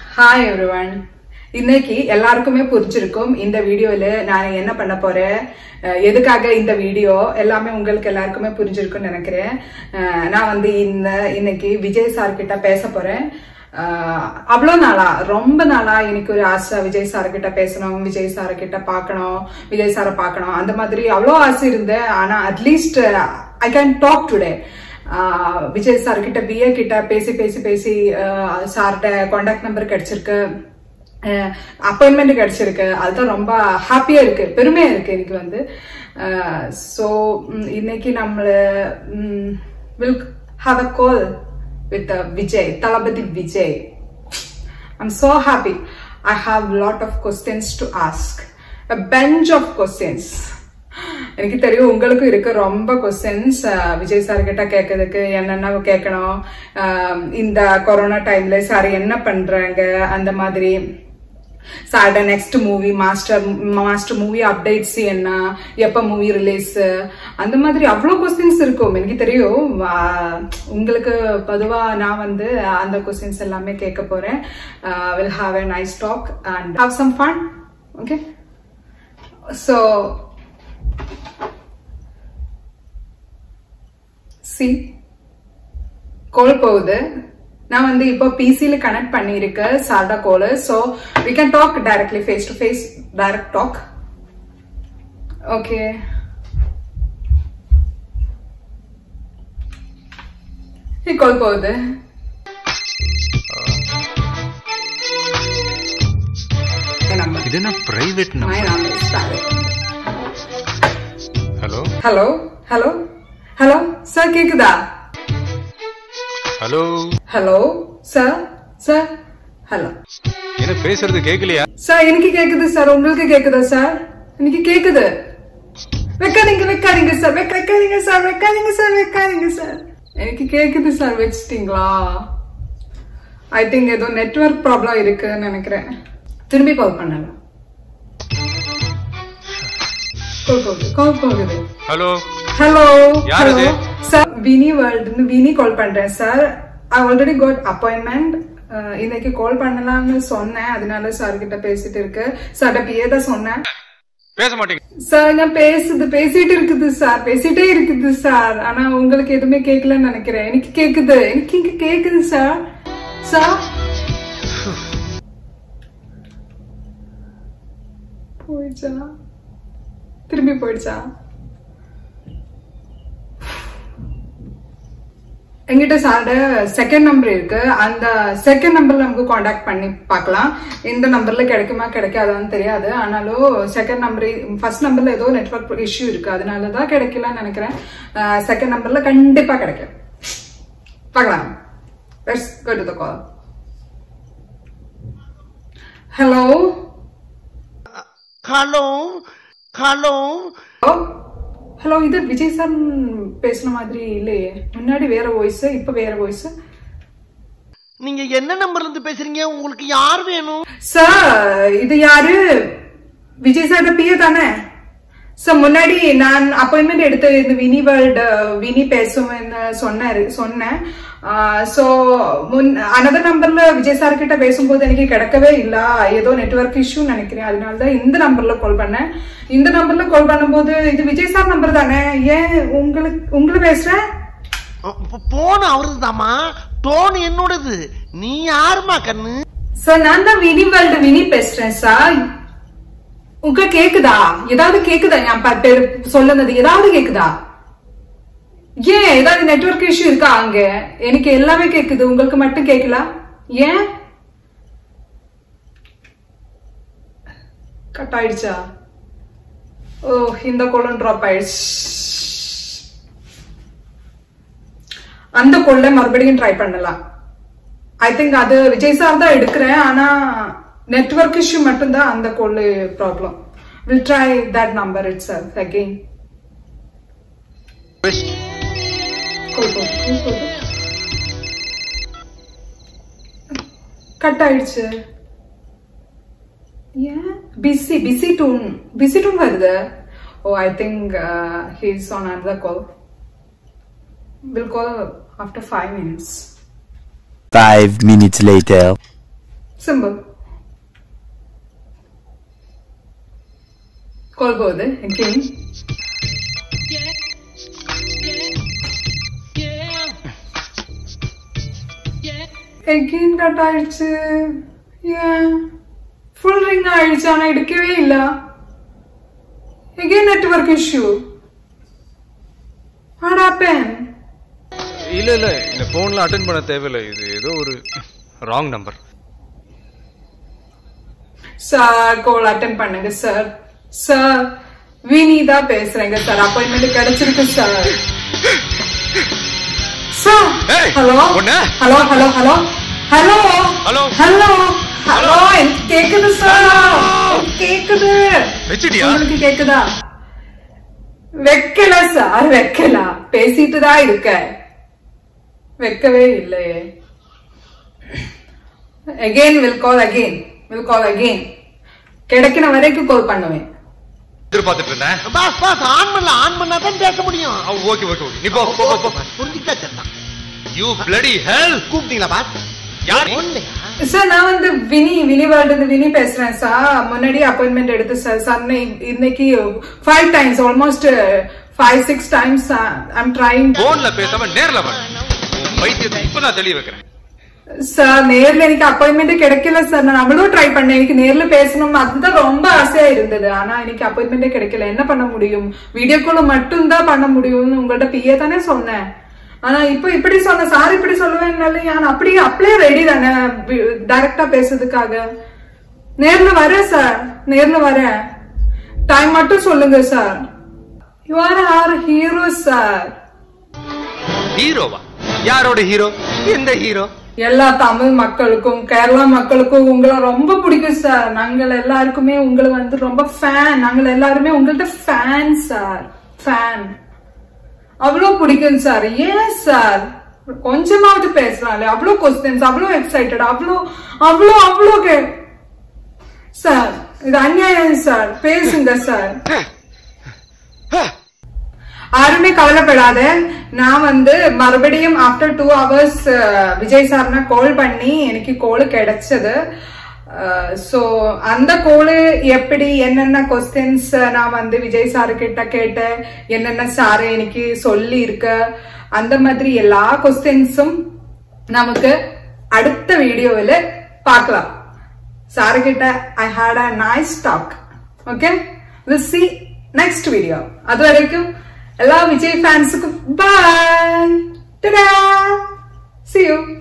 Hi everyone இன்னைக்கு எல்லாருக்குமே புரிஞ்சிருக்கும் இந்த வீடியோல நான் என்ன பண்ண போறேன் அஹ் எதுக்காக இந்த வீடியோ எல்லாமே உங்களுக்கு எல்லாருக்குமே புரிஞ்சிருக்கும்னு நினைக்கிறேன் அஹ் நான் வந்து இந்த இன்னைக்கு விஜய் சார் கிட்ட பேச போறேன் அஹ் அவ்வளோ நாளா ரொம்ப நாளா எனக்கு ஒரு ஆசை விஜய் சார் கிட்ட பேசணும் விஜய் சார் கிட்ட பார்க்கணும் விஜய் சாரை பார்க்கணும் அந்த மாதிரி அவ்வளோ ஆசை இருந்தேன் ஆனா at least I can talk today ஆஹ் விஜய் சார் கிட்ட பிஏ கிட்ட பேசி பேசி பேசி சார்கிட்ட காண்டாக்ட் நம்பர் கிடைச்சிருக்கு அப்பாயின்மெண்ட் கிடைச்சிருக்கு அதுதான் ரொம்ப ஹாப்பியா இருக்கு பெருமையா இருக்கு எனக்கு வந்து ஸோ இன்னைக்கு நம்மள will have a call with Vijay Thalapathy Vijay I'm so happy. I have a lot of questions to ask. A bunch of questions. எனக்கு தெரியும் உங்களுக்கும் இருக்கு ரொம்ப கொஸ்டின்ஸ் விஜய் சார் கிட்ட கேட்கறதுக்கு என்னென்ன கேட்கணும் அஹ் இந்த கொரோனா டைம்ல சார் என்ன பண்றாங்க அந்த மாதிரி சார்ட next movie Master Master movie updates என்ன எப்ப மூவி ரிலீஸ் அந்த மாதிரி அவ்வளோ கொஸ்டின்ஸ் இருக்கும் எனக்கு தெரியும் ஆஹ் உங்களுக்கு பொதுவா நான் வந்து அந்த கொஸ்டின்ஸ் எல்லாமே கேட்க போறேன் will have a nice talk and have some fun okay so see call போகுது நான் வந்து இப்போ பிசில கனெக்ட் பண்ணியிருக்கேன் சார்டா call so we can talk directly face to face direct talk okay call போகுது நம்பர் இது என்ன private my number number hello hello hello hello sir கேக்குதா hello hello sir sir hello என்ன பேசுறது கேட்கலையா சார் எனக்கு கேக்குது சார் உங்களுக்கு கேக்குதா சார் எனக்கு கேக்குது வைக்காதீங்க வைக்காதீங்க சார் வைக்க- வைக்காதீங்க சார் வைக்காதீங்க சார் வைக்காதீங்க சார் எனக்கு கேக்குது சார் வச்சிட்டீங்களா ஐ திங்க் ஏதோ நெட்வொர்க் ப்ராப்ளம் இருக்குன்னு நினைக்கிறேன் திரும்பி கால் பண்ணலாம் கால் போகுது கால் போகுது ஹலோ ஹலோ யார் அது? சார் வினி வேர்ல்டுன்னு வினி கால் பண்றேன் sir I already got appointment இன்னைக்கு கால் பண்ணலாம்னு சொன்னேன் அதனால சார் கிட்ட பேசிட்டு இருக்கு சார்ட்ட பிஏ தான் சொன்னேன் பேச மாட்டீங்க சார் நான் பேசுது பேசிட்டு இருக்குது சார் பேசிட்டே இருக்குது சார் ஆனா உங்களுக்கு எதுவுமே கேட்கலன்னு நினைக்கிறேன் எனக்கு கேக்குது எனக்கு இங்க கேக்குது சார் சார் போயிடுச்சா திரும்பி போயிடுச்சா எங்கிட்ட சாரோட செகண்ட் நம்பர் இருக்கு அந்த செகண்ட் நம்பர்ல நமக்கு காண்டாக்ட் பண்ணி பார்க்கலாம் இந்த நம்பர்ல கிடைக்குமா கிடைக்காதான்னு தெரியாது ஆனாலும் செகண்ட் நம்பர் ஃபர்ஸ்ட் நம்பர்ல ஏதோ நெட்வொர்க் இஷ்யூ இருக்கு அதனால தான் கிடைக்கலன்னு நினைக்கிறேன் செகண்ட் நம்பர்ல கண்டிப்பா கிடைக்கும் பார்க்கலாம் let's go to the call hello hello hello hello hello இது விஜய் சார் பேசுன மாதிரி இல்லையே முன்னாடி வேற வாய்ஸ் இப்ப வேற வாய்ஸ் நீங்க என்ன நம்பர்ல இருந்து பேசுறீங்க உங்களுக்கு யார் வேணும் சார் இது யாரு விஜய் சார் பிஏ தானே சார் முன்னாடி நான் அப்பாயின்மெண்ட் எடுத்து இந்த வினி வேர்ல்டு வினி பேசுவேன்னு சொன்னாரு சொன்னேன் ஸோ முன் அனதர் நம்பர்ல விஜய் சார் கிட்ட பேசும்போது எனக்கு கிடைக்கவே இல்ல ஏதோ நெட்வொர்க் இஷ்யூ நினைக்கிறேன் அதனால தான் இந்த நம்பர்ல கால் பண்ணேன் இந்த நம்பர்ல கால் பண்ணும்போது இது விஜய் சார் நம்பர் தானே ஏன் உங்களுக்கு உங்களை பேசுறேன் போன் அவருதாம்மா டோன் என்னோடது நீ யாருமா கண்ணு சார் நான் தான் வினி வேர்ல்டு வினி பேசுறேன் சார் உங்க கேக்குதா ஏதாவது கேக்குதா நான் ப- பேரு சொல்லுனது ஏதாவது கேக்குதா ஏன் ஏதாவது நெட்வொர்க் இஷ்யூ இருக்கா அங்க எனக்கு எல்லாமே கேக்குது உங்களுக்கு மட்டும் கேட்கல ஏன் கட் ஆயிடுச்சா ஓ இந்த கோலம் டிராப் ஆயிடுச்சு அந்த கோல்ல மறுபடியும் ட்ரை பண்ணலாம் ஐ திங்க் அது விஜய் சார் தான் எடுக்கிறேன் ஆனா நெட்வொர்க் இஷ்யூ மட்டும்தான் அந்த call problem will try that number it sir again cut ஆயிடுச்சு ஏன் busy busy tone busy tone வருது oh I think he's on another call will call after five minutes Five minutes later. Simple call போகுது again again cut ஆயிடுச்சு ஏன் full ring ஆயிடுச்சு ஆனா எடுக்கவே இல்ல again network issue what happened இல்ல இல்ல இந்த போன்ல அட்டன் பண்ண தேவையில்லை இது ஏதோ ஒரு wrong number sir call attend பண்ணுங்க சார் சார் வினிதா பேசுறேங்க சார் அப்பாயின்மெண்ட் கிடைச்சிருக்கு சார் சார் ஏய், ஹலோ பொண்ணு. Hello hello hello hello hello. Hello hello எனக்கு கேக்குது சார் எனக்கு கேக்குது வச்சிட்டியா? உங்களுக்கு கேக்குதா வைக்கல சார் வைக்கல பேசிட்டு தான் இருக்க வைக்கவே இல்லையே again will call again will call again கிடைக்கிற வரைக்கும் கால் பண்ணுவேன் எதிர்பார்த்துட்டு இருந்தேன் பாஸ் பாஸ் ஆன் பண்ணல ஆன் பண்ணா தான் பேச முடியும் ஓகே ஓகே ஓகே நீ போ போ போ, போ புரிஞ்சுக்கிட்டா சரிதான் யூ பிளடி ஹெல் கூப்பிட்டீங்களா பாஸ் யார் ஒண்ணுயா சார் நான் வந்து வினி வினி வேர்ல்டு இருந்து வினி பேசுறேன் சார் முன்னாடி அப்பாயின்மெண்ட் எடுத்து சார் சார் இன்னைக்கு five times almost five six times I'm trying போன்ல பேசாம நேர்ல வர உன் பைத்தியத்தை இப்பதான் தெளிய வைக்கிறேன் சார் நேர்ல எனக்கு அப்பாயின்மெண்ட் கிடைக்கல சார் நான் அவ்வளவு ட்ரை பண்ணேன் எனக்கு நேர்ல பேசணும் அதுதான் ரொம்ப ஆசையா இருந்தது ஆனா எனக்கு அப்பாயின்மெண்டே கிடைக்கல என்ன பண்ண முடியும் வீடியோ கால் மட்டும் தான் பண்ண முடியும்னு உங்கள்ட்ட பிஏ தானே சொன்னேன் ஆனா இப்ப இப்படி சொன்ன சார் இப்படி சொல்லுவேன்னால நான் அப்படியே அப்படியே ரெடி தானே டைரக்டா பேசுறதுக்காக நேர்ல வரேன் சார் நேர்ல வரேன் டைம் மட்டும் சொல்லுங்க sir you are are hero sir ஹீரோவா யாரோட ஹீரோ எந்த ஹீரோ எல்லா தமிழ் மக்களுக்கும் கேரளா மக்களுக்கும் உங்களை ரொம்ப பிடிக்கும் சார் நாங்கள் எல்லாருக்குமே உங்களை வந்து ரொம்ப ஃபேன் நாங்கள் எல்லாருமே உங்கள்ட்ட ஃபேன் சார் ஃபேன் அவ்வளோ பிடிக்கும் சார் ஏன் சார் கொஞ்சமாவது பேசலாம்ல அவ்வளோ கொஸ்டின்ஸ் அவ்வளோ எக்ஸைட்டட் அவ்வளோ அவ்வளோ அவ்வளோ கே சார் இது அநியாயம் சார் பேசுங்க சார் யாருமே கவலைப்படாத நான் வந்து மறுபடியும் ஆஃப்டர் டூ ஹவர்ஸ் விஜய் சார்னா கால் பண்ணி எனக்கு கோல் கிடைச்சது ஸோ அந்த கோலு எப்படி என்னென்ன கொஸ்டின்ஸ் நான் வந்து விஜய் சாரு கிட்ட கேட்டேன் என்னென்ன சாரு எனக்கு சொல்லி இருக்க அந்த மாதிரி எல்லா கொஸ்டின்ஸும் நமக்கு அடுத்த வீடியோவில் பார்க்கலாம் சாரு கிட்ட I had a nice talk okay will see next video அது வரைக்கும் எல்லா விஜய் ஃபேன்ஸுக்கும் பாய் சி யூ